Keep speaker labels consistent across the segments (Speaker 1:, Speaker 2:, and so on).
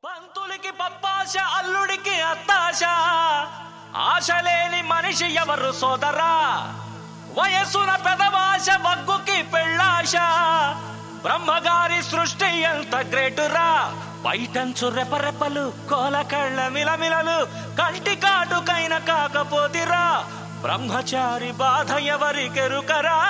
Speaker 1: పంతులకి పప్పాశ అల్లుడికి అత్తాశ ఆశ లేని మనిషి ఎవరు సోదరా వయసున పెదవాశ వగ్గుకి పెళ్ళాశ బ్రహ్మగారి సృష్టి ఎంత గ్రేటురా బయటంచు రెపరెపలు కోలకళ్ళ మిలమిలలు కంటి కాటుకైన కాకపోతిరా బ్రహ్మచారి బాధ ఎవరికెరుకరా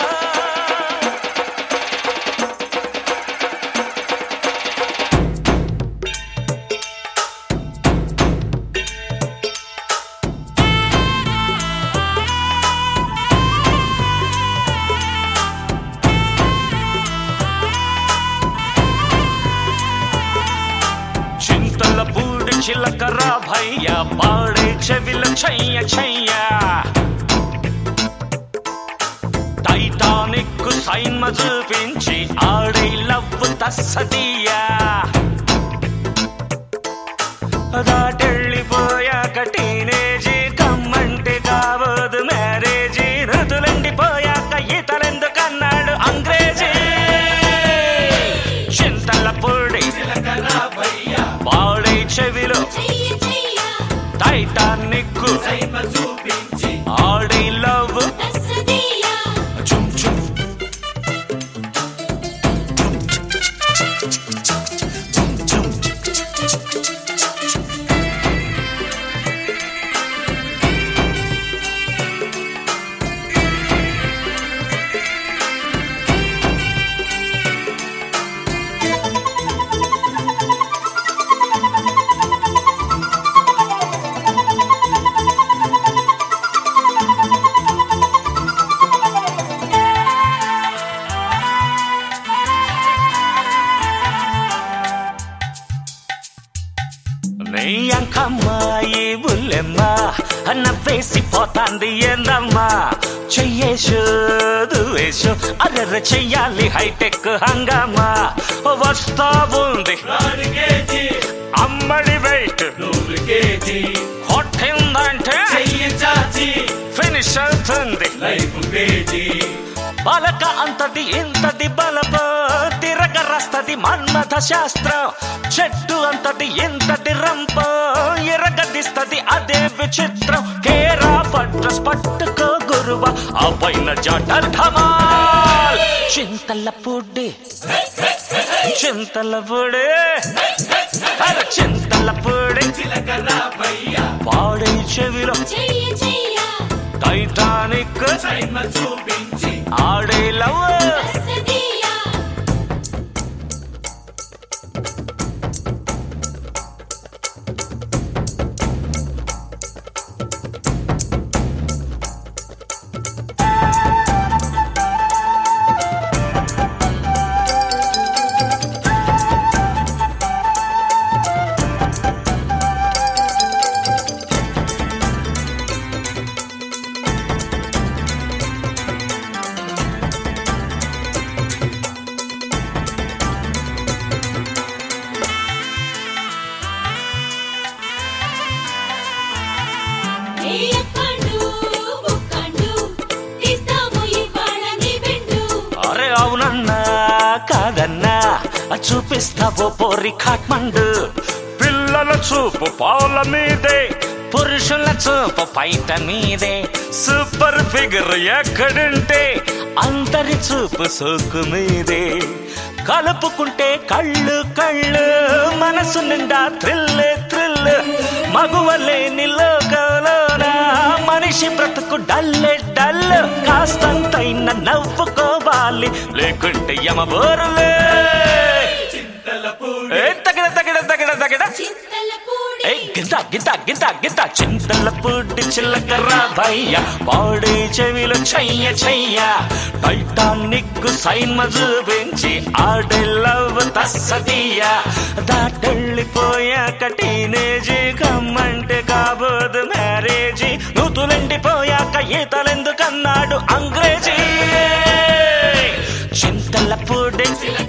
Speaker 1: చింతల పూడి చిలకర భయ్య పాడే చెవిల చెయ్య చెయ్య టైటానిక్ సైన్మ చూపించి ఆడే లవ్ తస్సదీయా దాటెళ్ళిపోయాక టీనేజీ కమ్మంటే కావదు మ్యారేజీ ఋతులండిపోయాక ఈతలెందుకన్నాడు అంగ్రేజీ చింతల పొడి బాడీ చెవిలో
Speaker 2: చెయ్య చెయ్య
Speaker 1: టైటానిక్ ఆడి లవ్
Speaker 2: తస్సదియ
Speaker 1: చుమ్ చుమ్ నీ అంకమ్మాయి బుల్లెమ్మ అన్న వేసిపోతాంది ఏందమ్మా చెయ్యేసు దువేసు అర్ర చెయ్యాలి హైటెక్ హంగామా వస్తా ఉంది అమ్మడి వెయిట్ కొట్టిందంటే ఫినిష్ అవుతుంది బలక అంతటి ఇంతటి బలప తిరగ రస్తది మన్మథ శాస్త్రం చెట్టు అంతటి ఇంతటి రంప ఎరగదిస్తది అదే విచిత్రం కేరా పట్రస్ పట్టుకో గురువ ఆ పైన జటర్ ఢమాల్ చింతల పొడి చింతల పొడి అరే చింతల పొడి పాడే చెవిలో
Speaker 2: చెయ్య చెయ్య
Speaker 1: టైటానిక్ ఆడే లవ్
Speaker 2: తస్సదియ ఏయకండు బుక్కండు తీస్తాము ఇవాళ నీ బెండు
Speaker 1: అరే అవునన్నా కాదన్నా ఆ చూపిస్తావో పోరి కాట్మండు పిల్లల చూపు పాల మీదే పురుషుల చూపు పైట మీదే సూపర్ ఫిగర్ ఎక్కడుంటే అందరి చూపు సోకు మీదే కలుపుకుంటే కళ్ళు కళ్ళు మనసు నిండా థ్రిల్ థ్రిల్ మగువలేని లోకంలోన మనిషి బ్రతుకు డల్లే డల్ కాస్తంతైన నవ్వుకోవాలి లేకుంటే యమబోరులే ఏ తగిడ తగిడ తగిడ తగిడ
Speaker 2: చింతల పూడి
Speaker 1: ఏ గింత గింత గింత గింత చింతల పుట్టి చిల్లకర్ర భయ్య బాడీ చెవిలో చెయ్య చెయ్య టైటానిక్ సైన్మ చూపించి ఆడే లవ్ తస్సదీయ దాటెళ్ళిపోయాక టీనేజీ కమ్మంటే కాబోదు మ్యారేజీ నూతులెండిపోయాక ఈతలెందుకన్నాడు అంగ్రేజీ చింతల పొడి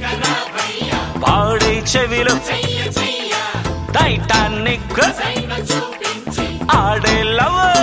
Speaker 1: బాడీ చెవిలో
Speaker 2: చెయ్య చెయ్య
Speaker 1: టైటానిక్
Speaker 2: సైన చూపించి
Speaker 1: ఆడే లవ్